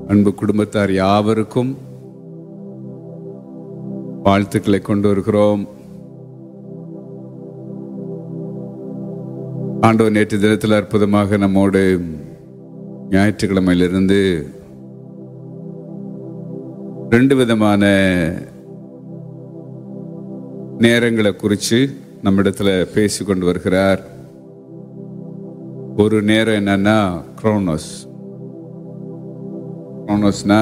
அன்பு குடும்பத்தார் யாவருக்கும் வாழ்த்துக்களை கொண்டு வருகிறோம் ஆண்டவர் நேற்று தினத்தில் அற்புதமாக நம்மோடு ஞாயிற்றுக்கிழமையிலிருந்து ரெண்டு விதமான நேரங்களை குறித்து நம்மிடத்துல பேசி கொண்டு வருகிறார் ஒரு நேரம் என்னன்னா குரோனோஸ் குரோனோஸ்னா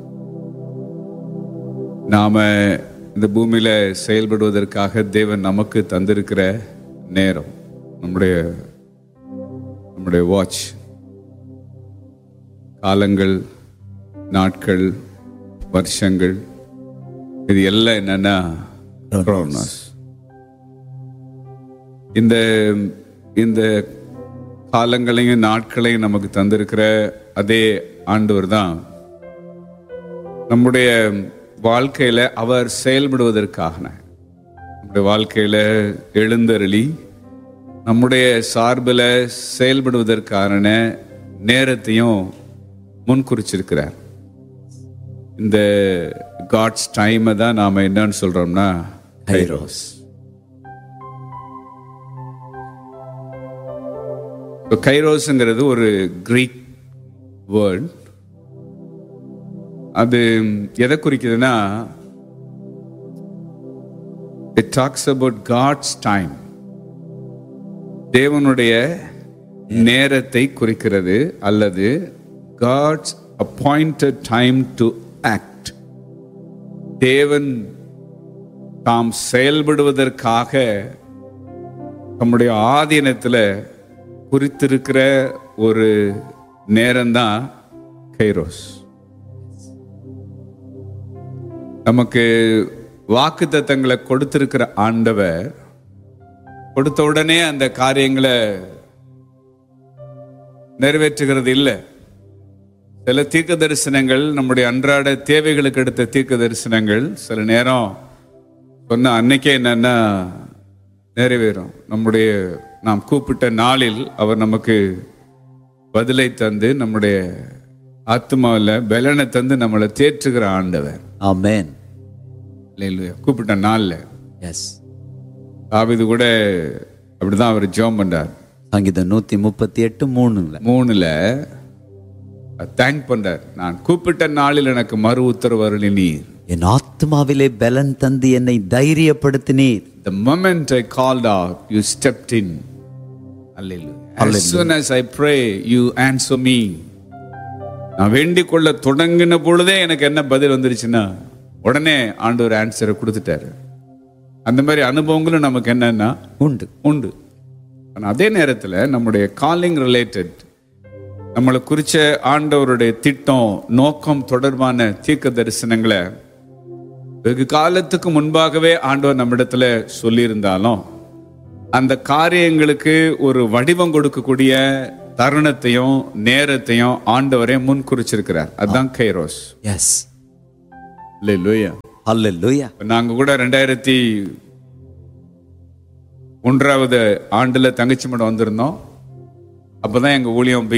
நாம இந்த பூமியில செயல்படுவதற்காக தேவன் நமக்கு தந்திருக்கிற நேரம் நம்முடைய நம்முடைய வாட்ச் காலங்கள் நாட்கள் வருஷங்கள் இது எல்லாம் என்னன்னா குரோனோஸ் இந்த இந்த காலங்களையும் நாட்களையும் நமக்கு தந்திருக்கிற அதே ஆண்டவர் தான் நம்முடைய வாழ்க்கையில அவர் செயல்படுவதற்காக நம்முடைய வாழ்க்கையில எழுந்தருளி நம்முடைய சார்பில் செயல்படுவதற்கான நேரத்தையும் முன்குறிச்சிருக்கிறார் இந்த காட்ஸ் டைமை தான் நாம என்னன்னு சொல்றோம்னா கைரோஸ் கைரோஸ்ங்கிறது ஒரு கிரீக் வேர்ட் அது எதை குறிக்குதுன்னா it talks about God's time தேவனுடைய நேரத்தை குறிக்கிறது அல்லது God's appointed time to act தேவன் தாம் செயல்படுவதற்காக நம்முடைய ஆதீனத்தில் குறித்திருக்கிற ஒரு நேரம்தான் கைரோஸ் நமக்கு வாக்கு தத்தங்களை கொடுத்திருக்கிற ஆண்டவர் கொடுத்த உடனே அந்த காரியங்களை நிறைவேற்றுகிறது இல்லை சில தீர்க்க தரிசனங்கள் நம்முடைய அன்றாட தேவைகளுக்கு எடுத்த தீர்க்க தரிசனங்கள் சில நேரம் சொன்ன அன்னைக்கே என்னன்னா நிறைவேறும் நம்முடைய நாம் கூப்பிட்ட நாளில் அவர் நமக்கு பதிலை தந்து நம்முடைய ஆத்மாவில் பலனை தந்து நம்மளை தேற்றுகிற ஆண்டவர் ஆமென் இல்லையா கூப்பிட்ட நாளில் எஸ் தாவிது கூட அப்படிதான் அவர் ஜெபம் பண்றார் சங்கீதம் நூத்தி முப்பத்தி எட்டு மூணுல மூணுல தேங்க் பண்றார் நான் கூப்பிட்ட நாளில் எனக்கு மறு உத்தரவு அருளினீர் என் ஆத்மாவிலே பலன் தந்து என்னை தைரியப்படுத்தினீர் The moment I called out, you stepped in. Hallelujah. As soon as I pray, you answer me. நான் வேண்டிக் கொள்ள தொடங்கின பொழுதே எனக்கு என்ன பதில் வந்துருச்சுன்னா உடனே ஆண்டவர் ஆன்சரை கொடுத்துட்டாரு அந்த மாதிரி அனுபவங்களும் நமக்கு என்னன்னா உண்டு உண்டு ஆனா அதே நேரத்தில் நம்முடைய காலிங் ரிலேட்டட் நம்மளை குறிச்ச ஆண்டவருடைய திட்டம் நோக்கம் தொடர்பான தீர்க்க தரிசனங்களை வெகு காலத்துக்கு முன்பாகவே ஆண்டவர் நம்மிடத்துல சொல்லியிருந்தாலும் அந்த காரியங்களுக்கு ஒரு வடிவம் கொடுக்கக்கூடிய தருணத்தையும் நேரத்தையும் ஆண்டவரே முன் குறிச்சிருக்கிறார் அதுதான் கைரோஸ் எஸ் இல்லையா ஹalleluya நாங்க கூட ரெண்டாயிரத்தி ஒன்றாவது ஆண்டுல தங்கச்சி மடம் வந்திருந்தோம் அப்பதான் எங்க ஊழியம்